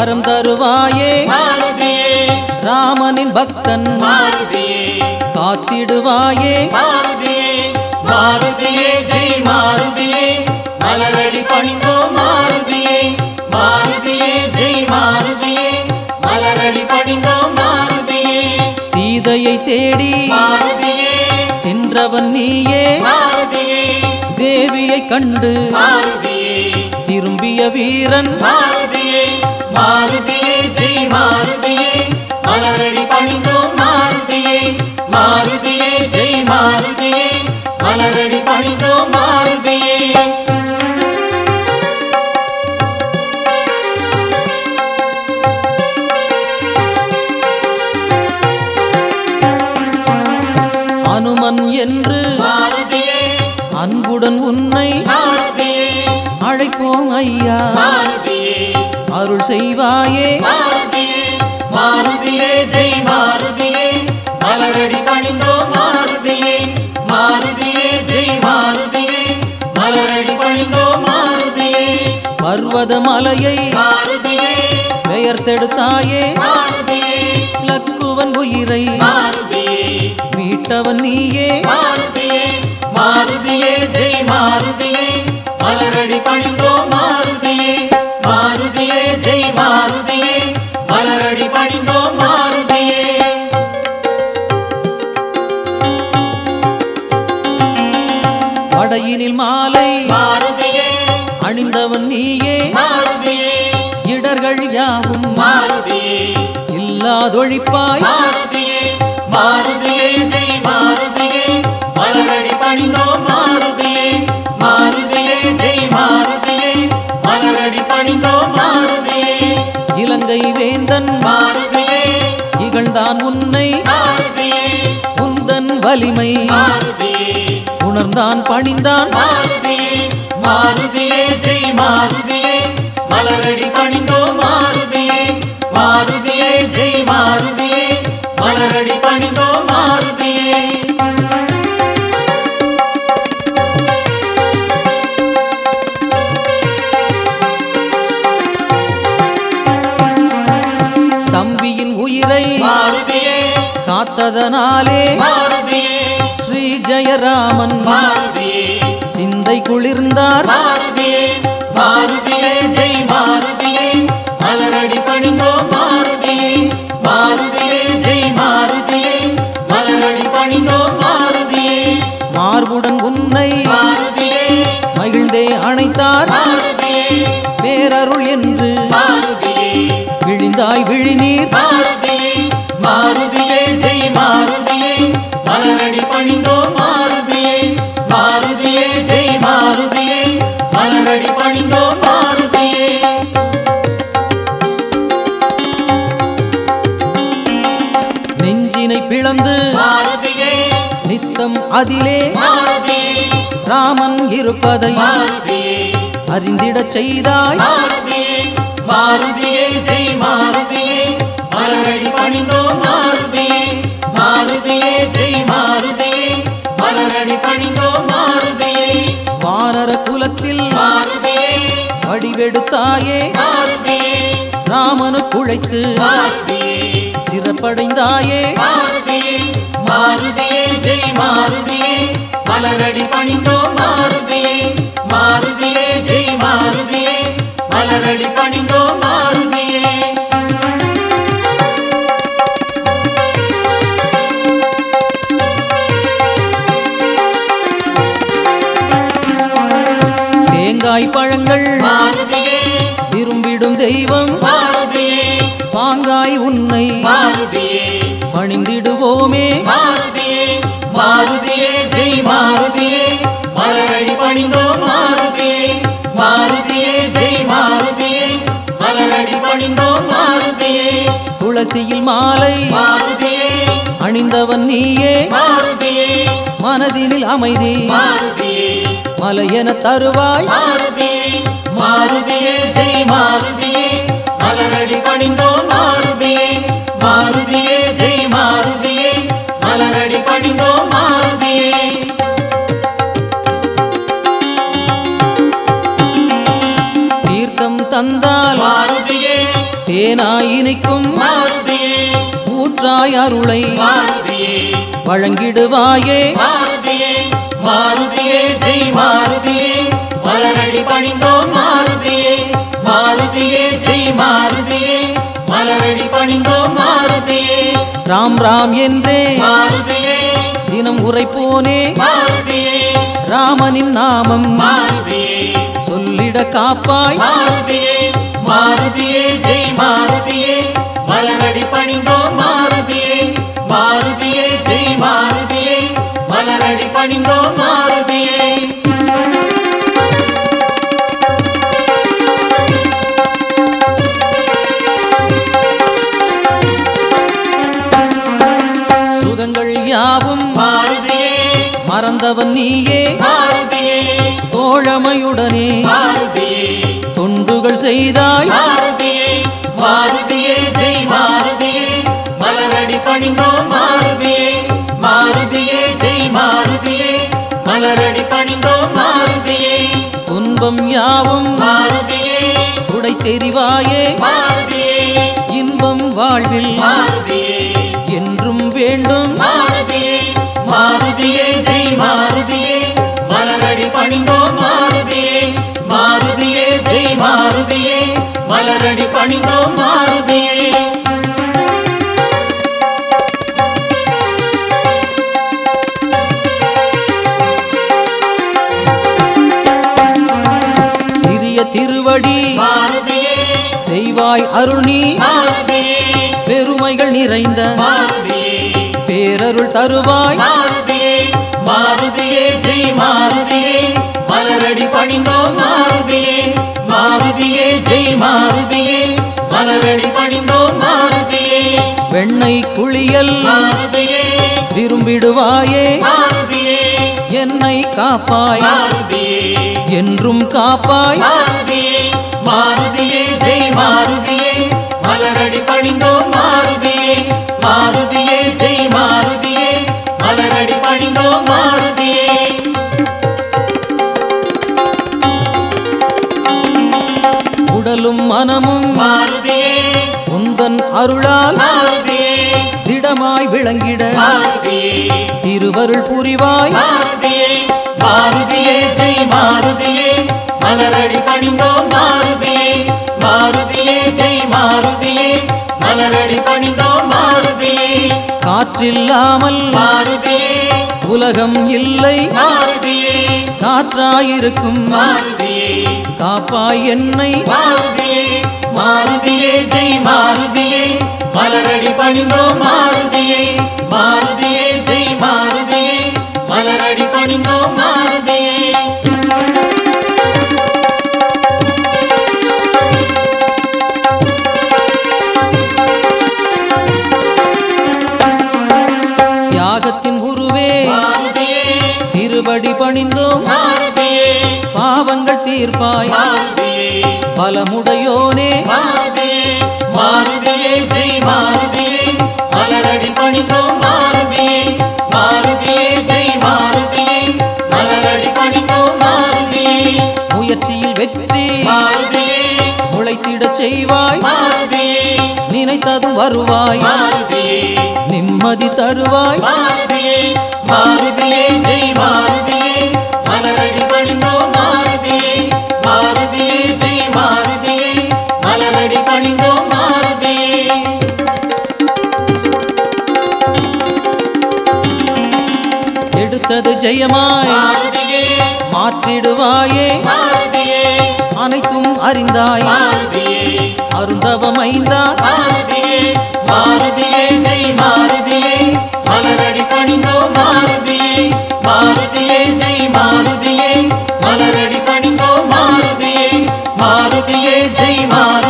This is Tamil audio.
வரம் தருவாயே மாருதியே ராமனின் பக்தன் மாருதியே காத்திடுவாயே மாருதியே மாருதியே ஜெய் மாருதியே மலரடி பணிந்தோ மாருதியே மாருதியே ஜெய் மாருதியே மலரடி பணிந்தோ மாருதியே சீதையை தேடி மாருதியே சென்றவன் நீயே மாருதியே தேவியை கண்டு மாருதியே திரும்பிய வீரன் மாருதியே மாருதியே ஜெய் மாருதியே மலரடி பணிந்தோ மாருதியே மாருதியே ஜெய் மாருதியே மலரடி பணிந்தோ மாருதியே அனுமன் என்று மாருதியே அன்புடன் உன்னை மாருதியே அழைப்போம் ஐயா மாருதியே அருள் செய்வாயே மாருதியே மாருதியே ஜெய் மாருதியே மலரடி பணிந்தோ மாருதியே மாருதியே ஜெய் மாருதியே மலரடி பணிந்தோ மாருதியே பர்வத மலையை மாருதியே பெயர்த்தெடுத்தாயே மாருதியே லக்குவன் உயிரை மாருதியே மீட்டவன் நீயே மாருதியே மாருதியே ஜெய் மாருதியே மலரடி பணிந்தோ மாருதியே மாருதியே ஜெய் மாருதியே மலரடி பணிந்தோ மாருதியே படையினில் மாலை மாருதியே அணிந்தவன் நீயே மாருதியே இடர்கள் யாவும் மாருதியே இல்லாதொழிப்பாய் மாருதியே மாருதியே ஜெய் மாருதியே மலரடி பணிந்தோ மாருதியே மாருதியே ஜெய் மாருதியே மலரடி பணிந்தோ மாருதியே இலங்கை வேந்தன் மாருதியே இகழ்ந்தான் உன்னை மாருதியே உந்தன் வலிமை மாருதியே உணர்ந்தான் பணிந்தான் மாருதியே மாருதியே ஜெய் மாருதியே மலரடி பணிந்தோ மாருதியே மாருதியே ஜெய் மாருதியே மலரடி பணிந்தோ மாருதியே தம்பியின் உயிரை மாருதியே காத்ததனாலே மாருதியே ஸ்ரீ ஜெயராமன் மாருதியே சிந்தை குளிர்ந்தார் மாருதியே மாருதியே ஜெய் மாருதியே மலரடி பணிந்தோ மாருதியே மாருதியே ஜெய் மாருதியே மலரடி பணிந்தோ மாருதியே மார்புடன் உன்னை மாருதியே மகிழ்ந்தே அணைத்தார் மாருதியே பேரருள் என்று மாருதியே விழிந்தாய் விழிநீர் மாருதியே மாருதியே ஜெய் மாருதியே மலரடி பணிந்தோ மாருதியே மாருதியே ஜெய் மாருதியே மலரடி பணிந்தோ மாருதியே நெஞ்சினை பிளந்து மாருதியே நித்தம் அதிலே மாருதியே ராமன் இருப்பதை மாருதியே அறிந்திடச் செய்தாய் மாருதியே மாருதியே ஜெய் மாருதியே மலரடி பணிந்தோ மாருதியே மாருதியே ஜெய் மாருதியே மலரடி பணிந்தோ மாருதியே வானர குலத்தில் மாருதியே வடிவெடுத்தாயே மாருதியே ராமனு குழைத்து மாருதியே சிறப்படைந்தாயே மாருதியே மாருதியே ஜெய் மாருதியே மலரடி பணிந்தோ மாருதியே மாருதியே ஜெய் மாருதியே மலரடி பணிந்தோ மாருதியே தேங்காய் பழங்கள் மாருதியே விரும்பிடும் தெய்வம் மாருதியே பாங்காய் உன்னை மாருதியே பணிந்திடுவோமே மாருதியே மாருதியே ஜெய் மாருதியே மலரடி பணிந்தோ மாருதியே மாருதியே ஜெய் மாருதியே மலரடி பணிந்தோ மாருதியே துளசியில் மாலை மாருதியே அணிந்தவன் நீயே மாருதியே மனதினில் அமைதி மாருதியே மலையென தருவாய் மாருதியே மாருதியே ஜெய் மாருதியே மலரடி பணிந்தோ மாருதியே மாருதியே ஜெய் மாருதியே மலரடி பணிந்தோ மாருதியே தீர்த்தம் தந்தால் மாருதியே தேனாய் இனிக்கும் மாருதியே ஊற்றாய் அருளை மாருதியே வழங்கிடுவாயே மாருதியே மாருதியே ஜெய் மாருதியே மலரடி பணிந்தோம் மாருதியே மாருதியே ஜெய் மாருதியே மலரடி பணிந்தோம் மாருதியே ராம் ராம் என்றே மாருதியே தினம் உரைப்போனே மாருதியே ராமனின் நாமம் மாருதியே சொல்லிட காப்பாய் மாருதியே மாருதியே ஜெய் மாருதியே மலரடி பணிந்தோம் மாருதியே மாருதியே ஜெய் மாருதியே மலரடி பணிந்தோம் மாருதியே சுகங்கள் யாவும் மாருதியே மறந்தவன் நீயே மாருதியே தோழமையுடனே மாருதியே தொண்டுகள் செய்தாய் மாருதியே மாருதியே ஜெய் மாருதியே மலரடி பணிந்தோம் மாருதியே மாருதியே ஜெய் மாருதியே மலரடி பணிந்தோம் மாருதியே துன்பம் யாவும் மாருதியே உடை தெரிவாயே மாருதியே இன்பம் வாழ்வில் மாருதியே என்றும் வேண்டும் மாருதியே மாருதியே ஜெய் மாருதியே மலரடி பணிந்தோம் மாருதியே மாருதியே ஜெய் மாருதியே மலரடி பணிந்தோம் மாருதியே சிறிய திருவடி மாருதியே செய்வாய் அருள் நீ மாருதியே பெருமைகள் நிறைந்த மாருதியே பேரருள் தருவாய் மாருதியே மாருதியே ஜெய் மாருதியே மலரடி பணிந்தோம் மாருதியே மாருதியே ஜெய் மாருதியே மலரடி பணிந்தோம் மாருதியே வெண்ணை குளியல் மாருதியே விரும்பிடுவாயே மாருதியே என்னை காப்பாய் மாருதியே என்றும் காப்பாய் மாருதியே மாருதியே ஜெய் மாருதியே மலரடி பணிந்தோம் மாருதியே மாருதியே ஜெய் மாருதியே மலரடி பணிந்தோம் மாருதியே உடலும் மனமும் மாருதியே உந்தன் அருளால் மாருதியே திடமாய் விளங்கிட மாருதியே திருவருள் புரிவாய் மாருதியே மாருதியே ஜெய் மாருதியே மலரடி பணிந்தோம் மாருதியே மாருதியே ஜெய் மாருதியே மலரடி பணிந்தோம் மாருதியே காற்றில்லாமல் மாருதியே உலகம் இல்லை மாருதியே காற்றாயிருக்கும் மாருதியே காப்பாய் என்னை மாருதியே மாருதியே ஜெய் மாருதியே மலரடி பணிந்தோம் மாருதியே மாருதியே ஜெய் மாருதியே மலரடி பணிந்தோம் மாருதியே தியாகத்தின் உருவே மாருதியே திருவடி பணிந்தோம் மாருதியே பாவங்கள் தீர்ப்பாய் மாருதியே பலமுடையோனே மாருதியே மாருதியே ஜெய் மாருதியே மலரடி பணிந்தோம் மாருதியே மாருதியே ஜெய் மாருதியே மலரடி பணிந்தோம் மாருதியே முயற்சியில் வெற்றி மாருதியே உழைத்திடச் செய்வாய் மாருதியே நினைத்ததும் வருவாய் மாருதியே நிம்மதி தருவாய் மாருதியே மாருதியே ஜெய் மாருதியே மலரடி பணிந்தோம் மாருதியே மாருதியே ஜெய் மாருதியே மலரடி பணிந்தோம் மாருதியே எடுத்தது ஜெயமாய் மாருதியே மாற்றிடுவாயே மாருதியே அனைத்தும் அறிந்தாய் மாருதியே அருந்தவமைந்தா மாருதியே மாருதியே ஜெய் மாருதியே மலரடி பணிந்தோம் மாருதியே மாருதியே ஜெய் மாருதியே மலரடி பணிந்தோம் மாருதியே மாருதியே ஜெய் மாருதியே